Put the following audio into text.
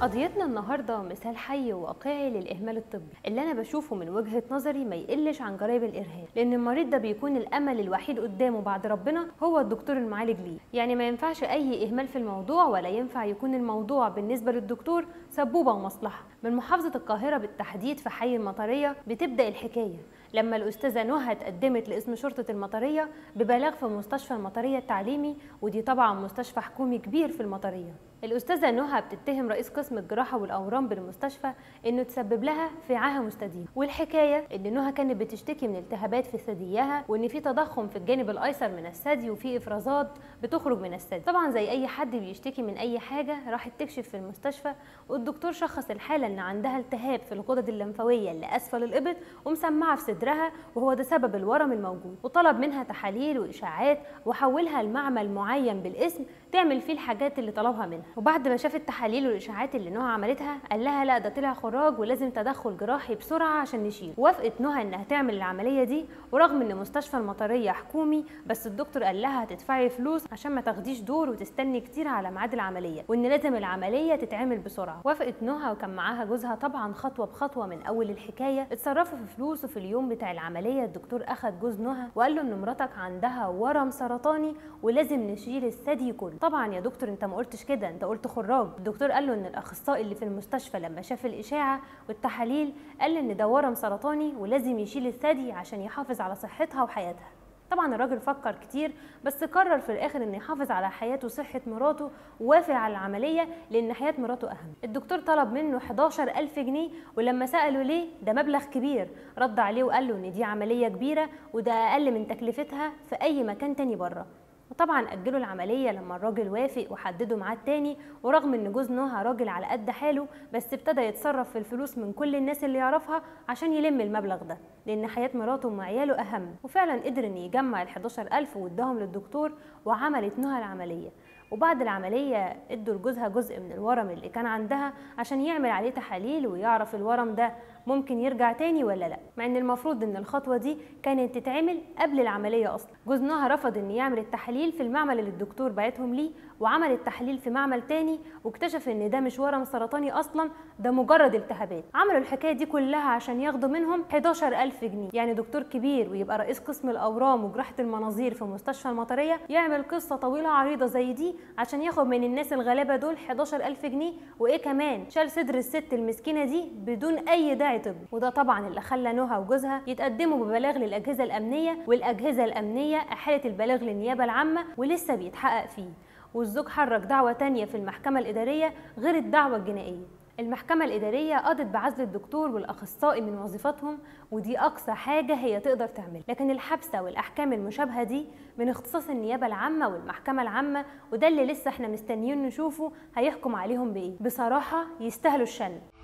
قضيتنا النهارده مثال حي وواقعي للاهمال الطبي اللي انا بشوفه من وجهه نظري ما يقلش عن جرائم الارهاب لان المريض ده بيكون الامل الوحيد قدامه بعد ربنا هو الدكتور المعالج ليه يعني ما ينفعش اي اهمال في الموضوع ولا ينفع يكون الموضوع بالنسبه للدكتور سبوبه ومصلحه من محافظه القاهره بالتحديد في حي المطريه بتبدا الحكايه لما الأستاذة نهى اتقدمت لاسم شرطة المطرية ببلاغ في مستشفى المطرية التعليمي ودي طبعا مستشفى حكومي كبير في المطرية الأستاذة نهى بتتهم رئيس قسم الجراحة والأورام بالمستشفى إنه تسبب لها في عاهة مستديمة والحكاية إن نهى كانت بتشتكي من التهابات في ثديها وإن في تضخم في الجانب الأيسر من الثدي وفي إفرازات بتخرج من الثدي طبعا زي أي حد بيشتكي من أي حاجة راحت تكشف في المستشفى والدكتور شخص الحالة إن عندها التهاب في الغدد الليمفاوية اللي أسفل الإبط ومسمعة في صدرها وهو ده سبب الورم الموجود وطلب منها تحاليل وإشاعات وحولها لمعمل معين بالاسم تعمل فيه الحاجات اللي طلبها منها وبعد ما شاف التحاليل والاشاعات اللي نهى عملتها قال لها لا ده طلع خراج ولازم تدخل جراحي بسرعه عشان نشيل وافقت نهى انها تعمل العمليه دي ورغم ان مستشفى المطريه حكومي بس الدكتور قال لها هتدفعي فلوس عشان ما تاخديش دور وتستني كتير على ميعاد العمليه وان لازم العمليه تتعمل بسرعه وافقت نهى وكان معاها جوزها طبعا خطوه بخطوه من اول الحكايه اتصرفوا في فلوس وفي اليوم بتاع العمليه الدكتور اخد جوز نهى وقال له ان مراتك عندها ورم سرطاني ولازم نشيل الثدي كله طبعا يا دكتور انت ما قلتش كده انت قلت خراج الدكتور قال له ان الاخصائي اللي في المستشفى لما شاف الاشاعه والتحاليل قال ان ده ورم سرطاني ولازم يشيل الثدي عشان يحافظ على صحتها وحياتها طبعا الراجل فكر كتير بس قرر في الاخر انه يحافظ على حياته وصحه مراته ووافق على العمليه لان حياه مراته اهم الدكتور طلب منه 11000 جنيه ولما ساله ليه ده مبلغ كبير رد عليه وقال له ان دي عمليه كبيره وده اقل من تكلفتها في اي مكان تاني بره وطبعا اجلوا العمليه لما الراجل وافق وحددوا ميعاد تاني ورغم ان جوز نهى راجل على قد حاله بس ابتدى يتصرف في الفلوس من كل الناس اللي يعرفها عشان يلم المبلغ ده لان حياه مراته وعياله اهم وفعلا قدر ان يجمع ال 11000 واداهم للدكتور وعملت نهى العمليه وبعد العملية ادوا لجوزها جزء من الورم اللي كان عندها عشان يعمل عليه تحاليل ويعرف الورم ده ممكن يرجع تاني ولا لا مع ان المفروض ان الخطوة دي كانت تتعمل قبل العملية اصلا جوز نهى رفض ان يعمل التحاليل في المعمل اللي الدكتور بعتهم ليه وعمل التحليل في معمل تاني واكتشف ان ده مش ورم سرطاني اصلا ده مجرد التهابات عملوا الحكاية دي كلها عشان ياخدوا منهم 11000 جنيه يعني دكتور كبير ويبقى رئيس قسم الاورام وجراحة المناظير في مستشفى المطرية يعمل قصة طويلة عريضة زي دي عشان ياخد من الناس الغلابة دول 11000 جنيه وايه كمان شال صدر الست المسكينة دي بدون اي داعي طبي وده طبعا اللي خلى نهى وجوزها يتقدموا ببلاغ للاجهزة الامنية والاجهزة الامنية احالت البلاغ للنيابة العامة ولسه بيتحقق فيه والزوج حرك دعوة تانية في المحكمة الإدارية غير الدعوة الجنائية المحكمة الإدارية قضت بعزل الدكتور والأخصائي من وظيفتهم ودي أقصى حاجة هي تقدر تعمل لكن الحبسة والأحكام المشابهة دي من اختصاص النيابة العامة والمحكمة العامة وده اللي لسه احنا مستنيين نشوفه هيحكم عليهم بإيه بصراحة يستاهلوا الشن